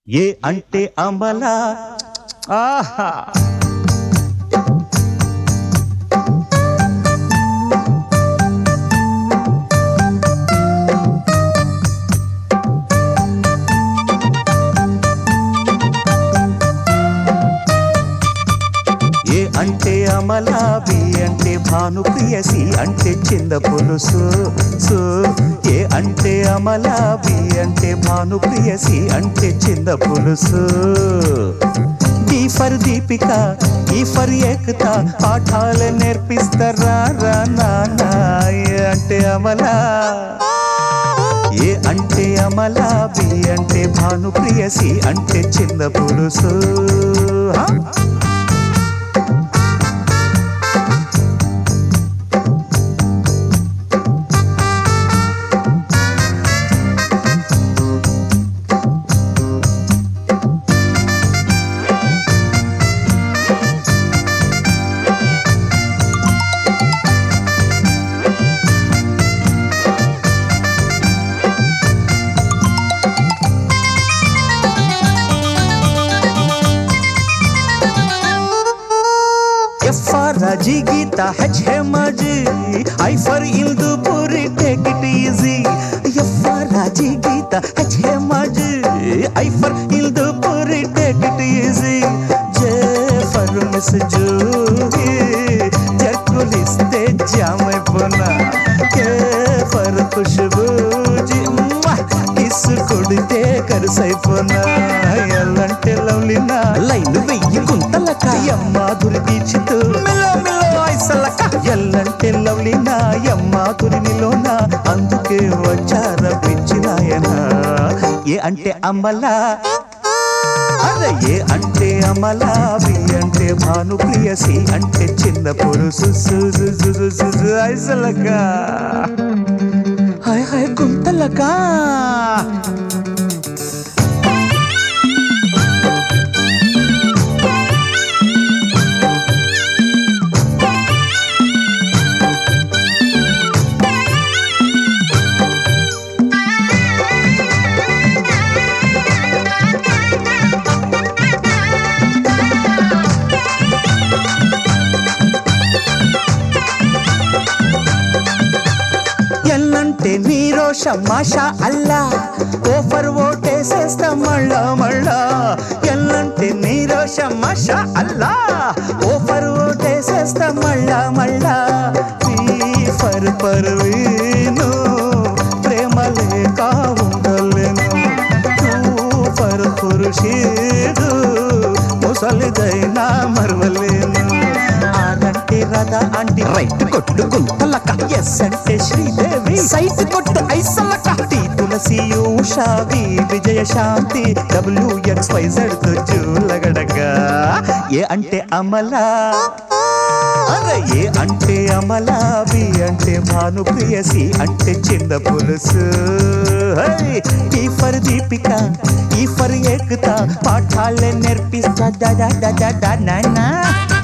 ఏ అంటే అమలా ఆహా ఏ అంటే అమలా బి అంటే భానుప్రియసి అంటే చింద పులుసు సు ఏ అంటే అమలా బి అంటే భానుప్రియసి అంటే చింద పులుసు డి ఫర్ దీపిక ఈ ఫర్ ఏకత పాఠాలు నేర్పిస్తారా రా నాన్న ఏ అంటే అమలా ఏ అంటే అమలా బి అంటే భానుప్రియసి అంటే చింద పులుసు హా? F for Raji Gita, H Hemaji, I for Ildu Puri, take it easy. F for Raji Gita, H Hemaji, I for Ildu Puri, take it easy. J for Miss Juhi, జర్కులిస్తే జామైపోనా K for Khushbu ji kiss కొడితే కరుసైపోనా ఎల్లంటే Lovlina line వెయ్యి గుంతలక మాధురి దీక్షిత్ మిలో మిలో ఐసలక ఎల్లంటే లవ్లీనా మాధురి నిలోనా అందుకే వచ్చార పిచ్చినాయన ఏ అంటే అమ్మలా అరే ఏ అంటే అమలా బి అంటే భాను ప్రియసి అంటే చిన్న పురుసు ఐసలగా హాయ్ హాయ్ గుంతలగా ఎల్లంటే నీ రోషం మాషా అల్లా ఓఫర్ ఓటేసేస్తా మళ్ళా మళ్ళా ఎల్లంటే నీ రోషం మాషా అల్లా ఓఫర్ ఓటేసేస్తా మళ్ళా మళ్ళా ఫర్ పర్వీను ప్రేమ లేక ఉండలేను ఫర్ ఖుర్షీదు ముసలిదైనా మరవలేను ఆనంటే రథ అంటే రైట్ కొట్టు గుంతలక ఎస్ అంటే శ్రీదేవి సైట్ కొట్టు ఐసలక టీ తులసి ఉషావి Vijaya Shanti W X Y Z జూలగడగా ఏ అంటే అమలా అరే ఏ అంటే అమలా బి అంటే భాను ప్రియసి అంటే చింద పులుసు హై! ఈ ఫర్ దీపిక ఈ ఫర్ ఏకత పాఠాలే నేర్పిస్తా దా దా దా దా దా నాన్న